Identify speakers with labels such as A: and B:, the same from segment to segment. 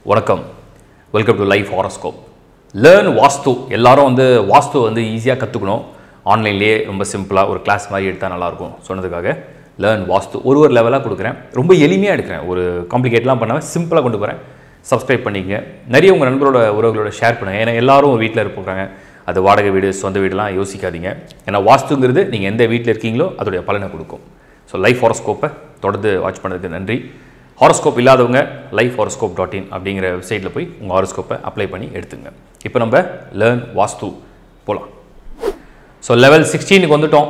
A: வணக்கம் welcome to life horoscope learn Vastu எல்லாரும் வந்து வாஸ்து வந்து ஈஸியாக கற்றுக்கணும் ஆன்லைன்லேயே ரொம்ப சிம்பிளாக ஒரு கிளாஸ் மாதிரி எடுத்தால் நல்லாயிருக்கும் சொன்னதுக்காக லேர்ன் வாஸ்து ஒரு ஒரு லெவலாக கொடுக்குறேன் ரொம்ப எளிமையாக எடுக்கிறேன் ஒரு காம்ப்ளிகேட்லாம் பண்ணாமல் சிம்பிளாக கொண்டு போகிறேன் சப்ஸ்கிரைப் பண்ணிக்கங்க நிறைய உங்கள் நண்பரோட உறவுகளோட ஷேர் பண்ணுங்கள் ஏன்னா எல்லாரும் ஒரு வீட்டில் இருப்பாங்க அது வாடகை வீடு சொந்த வீடுலாம் யோசிக்காதீங்க ஏன்னா வாஸ்துங்கிறது நீங்கள் எந்த வீட்டில் இருக்கீங்களோ அதோடைய பலனை கொடுக்கும் ஸோ லைஃப் ஹாரோஸ்கோப்பை தொடர்ந்து வாட்ச் பண்ணதுக்கு நன்றி ஹாரோஸ்கோப் இல்லாதவங்க லைஃப் ஹாரோஸ்கோப் டாட் இன் அப்படிங்கிற வெப்சைட்டில் போய் உங்கள் ஹாரோஸ்கோப்பை அப்ளை பண்ணி எடுத்துங்க இப்போ நம்ம லேர்ன் வாஸ்து போகலாம் ஸோ லெவல் சிக்ஸ்டீனுக்கு வந்துட்டோம்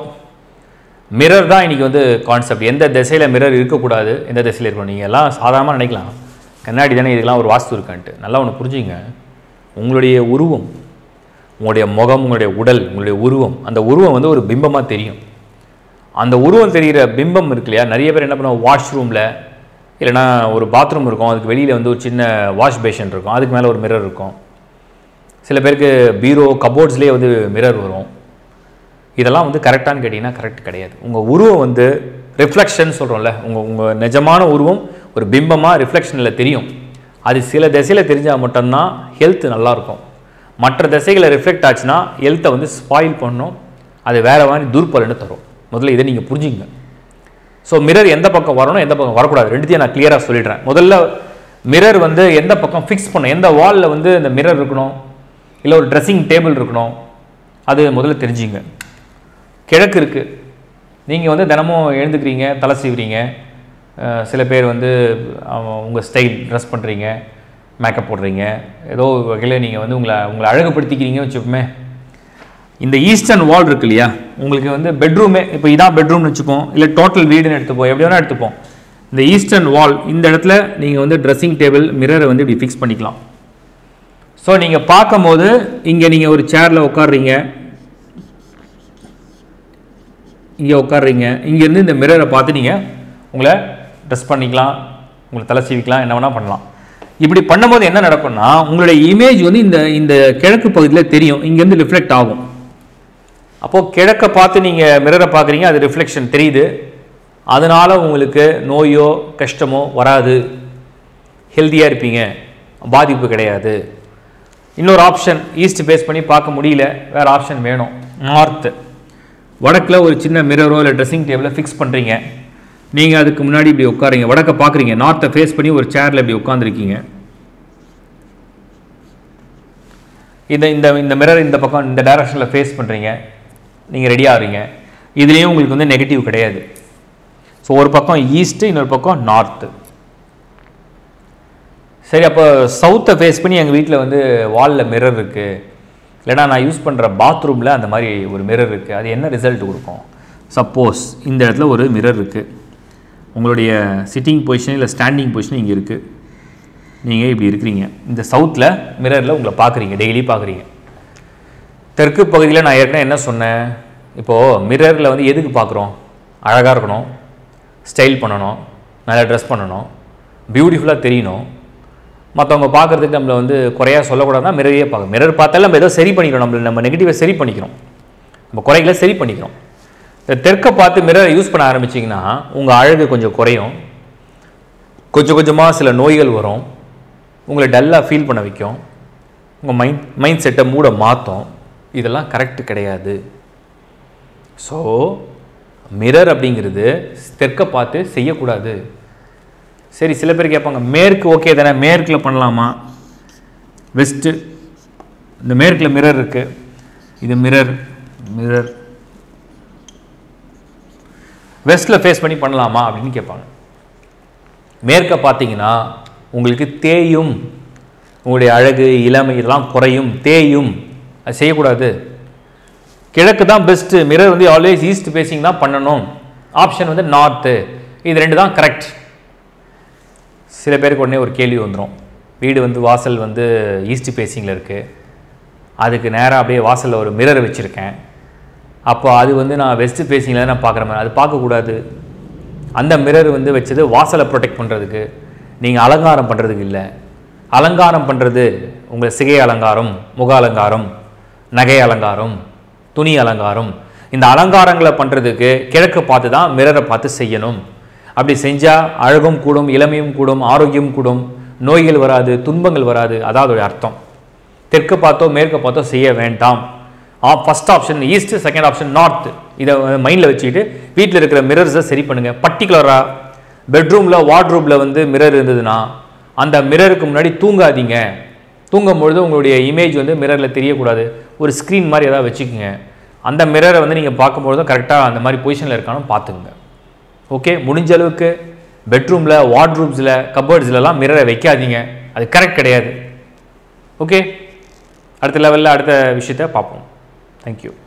A: மிரர் தான் இன்றைக்கி வந்து கான்செப்ட் எந்த திசையில் மிரர் இருக்கக்கூடாது எந்த திசையில் இருக்கணும் நீங்கள் எல்லாம் சாதாரணமாக நினைக்கலாம் கண்ணாடி தானே இதுக்கெல்லாம் ஒரு வாஸ்து இருக்கான்ட்டு நல்லா ஒன்று புரிஞ்சுங்க உங்களுடைய உருவம் உங்களுடைய முகம் உங்களுடைய உடல் உங்களுடைய உருவம் அந்த உருவம் வந்து ஒரு பிம்பமாக தெரியும் அந்த உருவம் தெரிகிற பிம்பம் இருக்கு இல்லையா நிறைய பேர் என்ன பண்ணுவாங்க வாஷ்ரூமில் இல்லைனா ஒரு பாத்ரூம் இருக்கும் அதுக்கு வெளியில் வந்து ஒரு சின்ன வாஷ் பேஷன் இருக்கும் அதுக்கு மேலே ஒரு மிரர் இருக்கும் சில பேருக்கு பீரோ கபோர்ட்ஸ்லேயே வந்து மிரர் வரும் இதெல்லாம் வந்து கரெக்டானு கேட்டிங்கன்னா கரெக்ட் கிடையாது உங்கள் உருவம் வந்து ரிஃப்ளெக்ஷன் சொல்கிறோம்ல உங்கள் உங்கள் நிஜமான உருவம் ஒரு பிம்பமாக ரிஃப்ளெக்ஷனில் தெரியும் அது சில திசையில் தெரிஞ்சால் மட்டும்தான் ஹெல்த் நல்லாயிருக்கும் மற்ற திசைகளை ரிஃப்ளெக்ட் ஆச்சுன்னா ஹெல்த்தை வந்து ஸ்பாயில் பண்ணும் அது வேறு மாதிரி துர்பலன்னு தரும் முதல்ல இதை நீங்கள் புரிஞ்சுங்க ஸோ மிரர் எந்த பக்கம் வரணும் எந்த பக்கம் வரக்கூடாது ரெண்டுத்தையும் நான் கிளியராக சொல்லிடுறேன் முதல்ல மிரர் வந்து எந்த பக்கம் ஃபிக்ஸ் பண்ணணும் எந்த வாலில் வந்து இந்த மிரர் இருக்கணும் இல்லை ஒரு ட்ரெஸ்ஸிங் டேபிள் இருக்கணும் அது முதல்ல தெரிஞ்சுங்க கிழக்கு இருக்குது நீங்கள் வந்து தினமும் எழுந்துக்கிறீங்க தலை சீவுறீங்க அஹ் சில பேர் வந்து உங்கள் ஸ்டைல் ட்ரெஸ் பண்ணுறீங்க மேக்கப் போடுறீங்க ஏதோ வகையில் நீங்கள் வந்து உங்களை உங்களை அழகுபடுத்திக்கிறீங்கன்னு வச்சுப்போமே இந்த ஈஸ்டர்ன் வால் இருக்கு இல்லையா உங்களுக்கு வந்து பெட்ரூமே இப்போ இதான் பெட்ரூம்னு வச்சுப்போம் இல்லை டோட்டல் வீடுன்னு எடுத்துப்போம் எப்படி வேணால் எடுத்துப்போம் இந்த ஈஸ்டர்ன் வால் இந்த இடத்துல நீங்கள் வந்து ட்ரெஸ்ஸிங் டேபிள் மிரரை வந்து இப்படி ஃபிக்ஸ் பண்ணிக்கலாம் ஸோ நீங்கள் பார்க்கும்போது இங்கே நீங்கள் ஒரு சேரில் உட்காடுறீங்க இங்கே உட்காடுறீங்க இங்கேருந்து இந்த மிரரை பார்த்து நீங்கள் உங்களை ட்ரெஸ் பண்ணிக்கலாம் உங்களை தலை சீவிக்கலாம் என்ன வேணால் பண்ணலாம் இப்படி பண்ணும்போது என்ன நடக்கும்னா உங்களுடைய இமேஜ் வந்து இந்த இந்த கிழக்கு பகுதியில் தெரியும் இங்கேருந்து ரிஃப்ளெக்ட் ஆகும் அப்போது கிழக்க பார்த்து நீங்கள் மிரரை பார்க்குறீங்க அது ரிஃப்ளெக்ஷன் தெரியுது அதனால் உங்களுக்கு நோயோ கஷ்டமோ வராது ஹெல்த்தியாக இருப்பீங்க பாதிப்பு கிடையாது இன்னொரு ஆப்ஷன் ஈஸ்ட் பேஸ் பண்ணி பார்க்க முடியல வேறு ஆப்ஷன் வேணும் நார்த்து வடக்கில் ஒரு சின்ன மிரரோ இல்லை ட்ரெஸ்ஸிங் டேபிளை ஃபிக்ஸ் பண்ணுறீங்க நீங்கள் அதுக்கு முன்னாடி இப்படி உட்காருங்க வடக்க பார்க்குறீங்க நார்த்தை ஃபேஸ் பண்ணி ஒரு சேரில் இப்படி உட்காந்துருக்கீங்க இந்த இந்த இந்த மிரர் இந்த பக்கம் இந்த டைரக்ஷனில் ஃபேஸ் பண்ணுறீங்க நீங்கள் ரெடி ஆகிறீங்க இதுலேயும் உங்களுக்கு வந்து நெகட்டிவ் கிடையாது ஸோ ஒரு பக்கம் ஈஸ்ட்டு இன்னொரு பக்கம் நார்த்து சரி அப்போ சவுத்தை ஃபேஸ் பண்ணி எங்கள் வீட்டில் வந்து வாலில் மிரர் இருக்குது இல்லைனா நான் யூஸ் பண்ணுற பாத்ரூமில் அந்த மாதிரி ஒரு மிரர் இருக்குது அது என்ன ரிசல்ட் கொடுக்கும் சப்போஸ் இந்த இடத்துல ஒரு மிரர் இருக்குது உங்களுடைய சிட்டிங் பொசிஷன் இல்லை ஸ்டாண்டிங் பொசிஷன் இங்கே இருக்குது நீங்கள் இப்படி இருக்கிறீங்க இந்த சவுத்தில் மிரரில் உங்களை பார்க்குறீங்க டெய்லி பார்க்குறீங்க தெற்கு பகுதியில் நான் ஏற்கனவே என்ன சொன்னேன் இப்போது மிரரில் வந்து எதுக்கு பார்க்குறோம் அழகாக இருக்கணும் ஸ்டைல் பண்ணணும் நல்லா ட்ரெஸ் பண்ணணும் பியூட்டிஃபுல்லாக தெரியணும் மற்றவங்க பார்க்குறதுக்கு நம்மளை வந்து குறையாக சொல்லக்கூடாதுன்னா மிரரையே பார்க்க மிரர் பார்த்தாலும் நம்ம ஏதோ சரி பண்ணிக்கிறோம் நம்மள நம்ம நெகட்டிவை சரி பண்ணிக்கிறோம் நம்ம குறைகளை சரி பண்ணிக்கிறோம் இந்த தெற்கை பார்த்து மிரரை யூஸ் பண்ண ஆரம்பிச்சிங்கன்னா உங்கள் அழகு கொஞ்சம் குறையும் கொஞ்சம் கொஞ்சமாக சில நோய்கள் வரும் உங்களை டல்லாக ஃபீல் பண்ண வைக்கும் உங்கள் மைண்ட் மைண்ட் செட்டை மூட மாற்றும் இதெல்லாம் கரெக்ட் கிடையாது ஸோ மிரர் அப்படிங்கிறது தெற்கை பார்த்து செய்யக்கூடாது சரி சில பேர் கேட்பாங்க மேற்கு ஓகே தானே மேற்கில் பண்ணலாமா வெஸ்ட்டு இந்த மேற்கில் மிரர் இருக்குது இது மிரர் மிரர் வெஸ்ட்டில் ஃபேஸ் பண்ணி பண்ணலாமா அப்படின்னு கேட்பாங்க மேற்க பார்த்தீங்கன்னா உங்களுக்கு தேயும் உங்களுடைய அழகு இளமை இதெல்லாம் குறையும் தேயும் அது செய்யக்கூடாது கிழக்கு தான் பெஸ்ட்டு மிரர் வந்து ஆல்வேஸ் ஈஸ்ட் ஃபேஸிங் தான் பண்ணணும் ஆப்ஷன் வந்து நார்த்து இது ரெண்டு தான் கரெக்ட் சில பேருக்கு உடனே ஒரு கேள்வி வந்துடும் வீடு வந்து வாசல் வந்து ஈஸ்ட் ஃபேஸிங்கில் இருக்குது அதுக்கு நேராக அப்படியே வாசலில் ஒரு மிரர் வச்சுருக்கேன் அப்போ அது வந்து நான் வெஸ்ட் ஃபேஸிங்கில் நான் பார்க்குற மாதிரி அது பார்க்கக்கூடாது அந்த மிரர் வந்து வச்சது வாசலை ப்ரொடெக்ட் பண்ணுறதுக்கு நீங்கள் அலங்காரம் பண்ணுறதுக்கு இல்லை அலங்காரம் பண்ணுறது உங்கள் சிகை அலங்காரம் முக அலங்காரம் நகை அலங்காரம் துணி அலங்காரம் இந்த அலங்காரங்களை பண்ணுறதுக்கு கிழக்கு பார்த்து தான் மிரரை பார்த்து செய்யணும் அப்படி செஞ்சால் அழகும் கூடும் இளமையும் கூடும் ஆரோக்கியம் கூடும் நோய்கள் வராது துன்பங்கள் வராது அதான் அதோடைய அர்த்தம் தெற்கு பார்த்தோ மேற்கு பார்த்தோ செய்ய வேண்டாம் ஆ first option east second option north இதை மைண்டில் வச்சுக்கிட்டு வீட்டில் இருக்கிற மிரர்ஸை சரி பண்ணுங்கள் பர்டிகுலராக பெட்ரூமில் வார்ட்ரூமில் வந்து மிரர் இருந்ததுன்னா அந்த மிரருக்கு முன்னாடி தூங்காதீங்க தூங்கும் பொழுது உங்களுடைய இமேஜ் வந்து மிரரில் தெரியக்கூடாது ஒரு ஸ்க்ரீன் மாதிரி ஏதாவது வச்சுக்கோங்க அந்த மிரரை வந்து நீங்கள் பார்க்கும்பொழுதும் கரெக்டாக அந்த மாதிரி பொசிஷனில் இருக்கான்னு பார்த்துக்குங்க ஓகே முடிஞ்ச அளவுக்கு பெட்ரூமில் வார்ட்ரூம்ஸில் கபோர்ட்ஸ்லலாம் மிரரை வைக்காதீங்க அது கரெக்ட் கிடையாது ஓகே அடுத்த லெவலில் அடுத்த விஷயத்தை பார்ப்போம் தேங்க்யூ